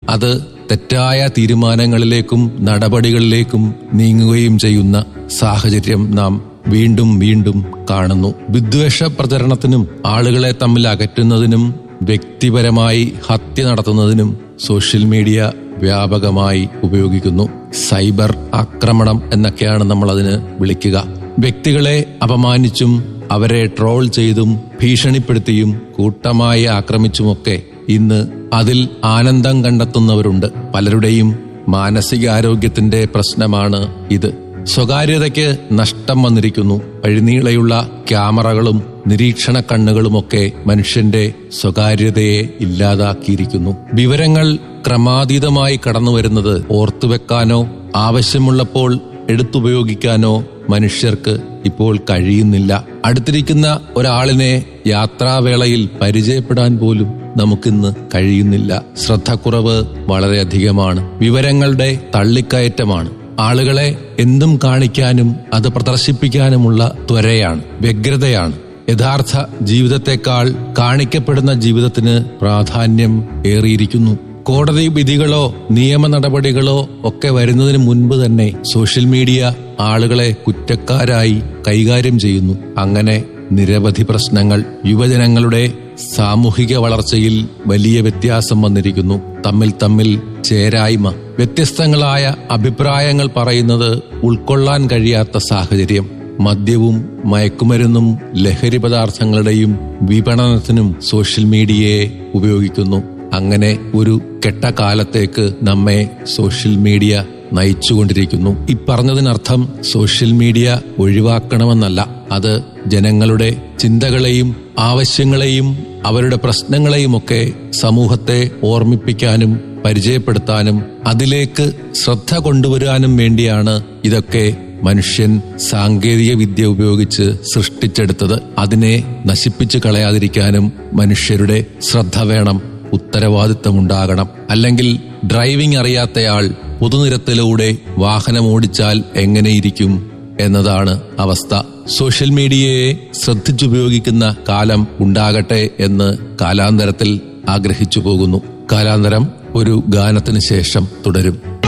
അത് തെറ്റായ തീരുമാനങ്ങളിലേക്കും നടപടികളിലേക്കും നീങ്ങുകയും ചെയ്യുന്ന സാഹചര്യം നാം വീണ്ടും വീണ്ടും കാണുന്നു വിദ്വേഷ പ്രചരണത്തിനും ആളുകളെ തമ്മിൽ അകറ്റുന്നതിനും വ്യക്തിപരമായി ഹത്യ നടത്തുന്നതിനും സോഷ്യൽ മീഡിയ വ്യാപകമായി ഉപയോഗിക്കുന്നു സൈബർ ആക്രമണം എന്നൊക്കെയാണ് നമ്മൾ അതിന് വിളിക്കുക വ്യക്തികളെ അപമാനിച്ചും അവരെ ട്രോൾ ചെയ്തും ഭീഷണിപ്പെടുത്തിയും കൂട്ടമായി ആക്രമിച്ചുമൊക്കെ ഇന്ന് അതിൽ ആനന്ദം കണ്ടെത്തുന്നവരുണ്ട് പലരുടെയും മാനസികാരോഗ്യത്തിന്റെ പ്രശ്നമാണ് ഇത് സ്വകാര്യതയ്ക്ക് നഷ്ടം വന്നിരിക്കുന്നു വഴിനീളയുള്ള ക്യാമറകളും നിരീക്ഷണ കണ്ണുകളുമൊക്കെ മനുഷ്യന്റെ സ്വകാര്യതയെ ഇല്ലാതാക്കിയിരിക്കുന്നു വിവരങ്ങൾ ക്രമാതീതമായി കടന്നു വരുന്നത് ഓർത്തുവെക്കാനോ ആവശ്യമുള്ളപ്പോൾ എടുത്തുപയോഗിക്കാനോ മനുഷ്യർക്ക് ഇപ്പോൾ കഴിയുന്നില്ല അടുത്തിരിക്കുന്ന ഒരാളിനെ യാത്രാവേളയിൽ പരിചയപ്പെടാൻ പോലും നമുക്കിന്ന് കഴിയുന്നില്ല ശ്രദ്ധക്കുറവ് വളരെയധികമാണ് വിവരങ്ങളുടെ തള്ളിക്കയറ്റമാണ് ആളുകളെ എന്തും കാണിക്കാനും അത് പ്രദർശിപ്പിക്കാനുമുള്ള ത്വരയാണ് വ്യഗ്രതയാണ് യഥാർത്ഥ ജീവിതത്തെക്കാൾ കാണിക്കപ്പെടുന്ന ജീവിതത്തിന് പ്രാധാന്യം ഏറിയിരിക്കുന്നു കോടതി വിധികളോ നിയമ നടപടികളോ ഒക്കെ വരുന്നതിന് മുൻപ് തന്നെ സോഷ്യൽ മീഡിയ ആളുകളെ കുറ്റക്കാരായി കൈകാര്യം ചെയ്യുന്നു അങ്ങനെ നിരവധി പ്രശ്നങ്ങൾ യുവജനങ്ങളുടെ സാമൂഹിക വളർച്ചയിൽ വലിയ വ്യത്യാസം വന്നിരിക്കുന്നു തമ്മിൽ തമ്മിൽ ചേരായ്മ വ്യത്യസ്തങ്ങളായ അഭിപ്രായങ്ങൾ പറയുന്നത് ഉൾക്കൊള്ളാൻ കഴിയാത്ത സാഹചര്യം മദ്യവും മയക്കുമരുന്നും ലഹരി പദാർത്ഥങ്ങളുടെയും വിപണനത്തിനും സോഷ്യൽ മീഡിയയെ ഉപയോഗിക്കുന്നു അങ്ങനെ ഒരു കെട്ട കാലത്തേക്ക് നമ്മെ സോഷ്യൽ മീഡിയ നയിച്ചുകൊണ്ടിരിക്കുന്നു ഈ പറഞ്ഞതിനർത്ഥം സോഷ്യൽ മീഡിയ ഒഴിവാക്കണമെന്നല്ല അത് ജനങ്ങളുടെ ചിന്തകളെയും ആവശ്യങ്ങളെയും അവരുടെ പ്രശ്നങ്ങളെയുമൊക്കെ സമൂഹത്തെ ഓർമ്മിപ്പിക്കാനും പരിചയപ്പെടുത്താനും അതിലേക്ക് ശ്രദ്ധ കൊണ്ടുവരാനും വേണ്ടിയാണ് ഇതൊക്കെ മനുഷ്യൻ സാങ്കേതിക വിദ്യ ഉപയോഗിച്ച് സൃഷ്ടിച്ചെടുത്തത് അതിനെ നശിപ്പിച്ചു കളയാതിരിക്കാനും മനുഷ്യരുടെ ശ്രദ്ധ വേണം ഉത്തരവാദിത്തമുണ്ടാകണം അല്ലെങ്കിൽ ഡ്രൈവിംഗ് അറിയാത്തയാൾ പൊതുനിരത്തിലൂടെ വാഹനം ഓടിച്ചാൽ എങ്ങനെയിരിക്കും എന്നതാണ് അവസ്ഥ സോഷ്യൽ മീഡിയയെ ശ്രദ്ധിച്ചുപയോഗിക്കുന്ന കാലം ഉണ്ടാകട്ടെ എന്ന് കാലാന്തരത്തിൽ ആഗ്രഹിച്ചു പോകുന്നു കാലാന്തരം ഒരു ഗാനത്തിന് ശേഷം തുടരും